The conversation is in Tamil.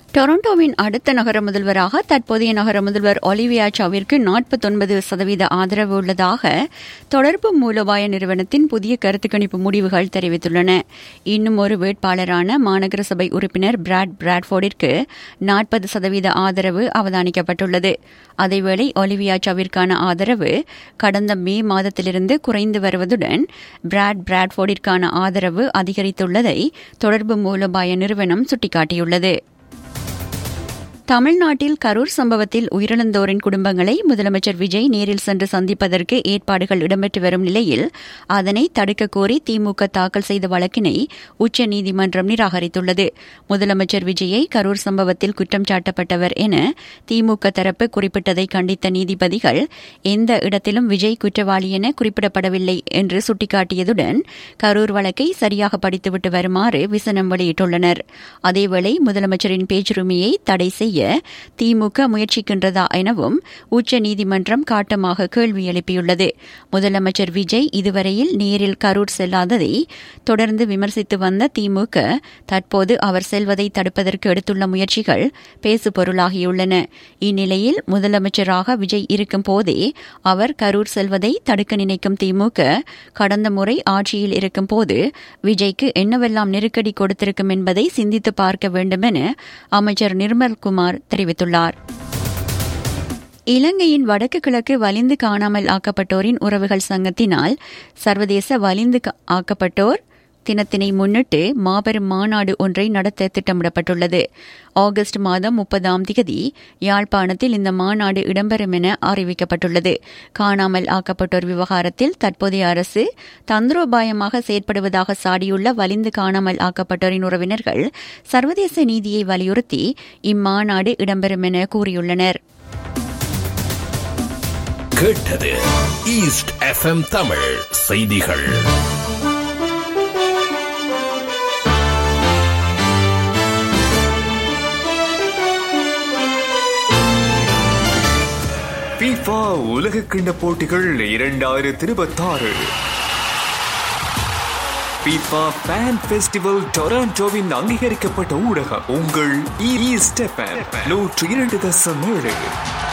டொரண்டோவின் அடுத்த நகர முதல்வராக தற்போதைய நகர முதல்வர் ஒலிவியா சாவிற்கு நாற்பத்தொன்பது சதவீத ஆதரவு உள்ளதாக தொடர்பு மூலோபாய நிறுவனத்தின் புதிய கருத்து கணிப்பு முடிவுகள் தெரிவித்துள்ளன இன்னும் ஒரு வேட்பாளரான மாநகர சபை உறுப்பினர் பிராட் பிராட்ஃபோர்டிற்கு நாற்பது சதவீத ஆதரவு அவதானிக்கப்பட்டுள்ளது அதேவேளை ஒலிவியா சாவிற்கான ஆதரவு கடந்த மே மாதத்திலிருந்து குறைந்து வருவதுடன் பிராட் பிராட்ஃபோர்டிற்கான ஆதரவு அதிகரித்துள்ளதை தொடர்பு மூலோபாய நிறுவனம் சுட்டிக்காட்டியுள்ளது தமிழ்நாட்டில் கரூர் சம்பவத்தில் உயிரிழந்தோரின் குடும்பங்களை முதலமைச்சர் விஜய் நேரில் சென்று சந்திப்பதற்கு ஏற்பாடுகள் இடம்பெற்று வரும் நிலையில் அதனை தடுக்க கோரி திமுக தாக்கல் செய்த வழக்கினை உச்சநீதிமன்றம் நிராகரித்துள்ளது முதலமைச்சர் விஜயை கரூர் சம்பவத்தில் குற்றம் சாட்டப்பட்டவர் என திமுக தரப்பு குறிப்பிட்டதை கண்டித்த நீதிபதிகள் எந்த இடத்திலும் விஜய் குற்றவாளி என குறிப்பிடப்படவில்லை என்று சுட்டிக்காட்டியதுடன் கரூர் வழக்கை சரியாக படித்துவிட்டு வருமாறு விசனம் வெளியிட்டுள்ளனர் அதேவேளை முதலமைச்சரின் பேச்சுரிமையை தடை செய்ய திமுக முயற்சிக்கின்றதா எனவும் உச்சநீதிமன்றம் காட்டமாக கேள்வி எழுப்பியுள்ளது முதலமைச்சர் விஜய் இதுவரையில் நேரில் கரூர் செல்லாததை தொடர்ந்து விமர்சித்து வந்த திமுக தற்போது அவர் செல்வதை தடுப்பதற்கு எடுத்துள்ள முயற்சிகள் பேசுபொருளாகியுள்ளன இந்நிலையில் முதலமைச்சராக விஜய் இருக்கும் போதே அவர் கரூர் செல்வதை தடுக்க நினைக்கும் திமுக கடந்த முறை ஆட்சியில் இருக்கும் போது விஜய்க்கு என்னவெல்லாம் நெருக்கடி கொடுத்திருக்கும் என்பதை சிந்தித்து பார்க்க வேண்டும் என அமைச்சர் நிர்மல்குமார் தெரிவித்துள்ளார் இலங்கையின் வடக்கு கிழக்கு வலிந்து காணாமல் ஆக்கப்பட்டோரின் உறவுகள் சங்கத்தினால் சர்வதேச வலிந்து ஆக்கப்பட்டோர் தினத்தினை முன்னிட்டு மாபெரும் மாநாடு ஒன்றை நடத்த திட்டமிடப்பட்டுள்ளது ஆகஸ்ட் மாதம் முப்பதாம் தேதி யாழ்ப்பாணத்தில் இந்த மாநாடு இடம்பெறும் என அறிவிக்கப்பட்டுள்ளது காணாமல் ஆக்கப்பட்டோர் விவகாரத்தில் தற்போதைய அரசு தந்திரோபாயமாக செயற்படுவதாக சாடியுள்ள வலிந்து காணாமல் ஆக்கப்பட்டோரின் உறவினர்கள் சர்வதேச நீதியை வலியுறுத்தி இம்மாநாடு இடம்பெறும் என கூறியுள்ளனர் கேட்டது ஈஸ்ட் எஃப்எம் தமிழ் செய்திகள் FIFA உலக கிண்ண போட்டிகள் இரண்டாயிரத்தி இருபத்தாறு FIFA ஃபேன் ஃபெஸ்டிவல் டொராண்டோவின் அங்கீகரிக்கப்பட்ட ஊடகம் உங்கள் ஈஸ்ட் எஃப்எம் நூற்று இரண்டு தசம் ஏழு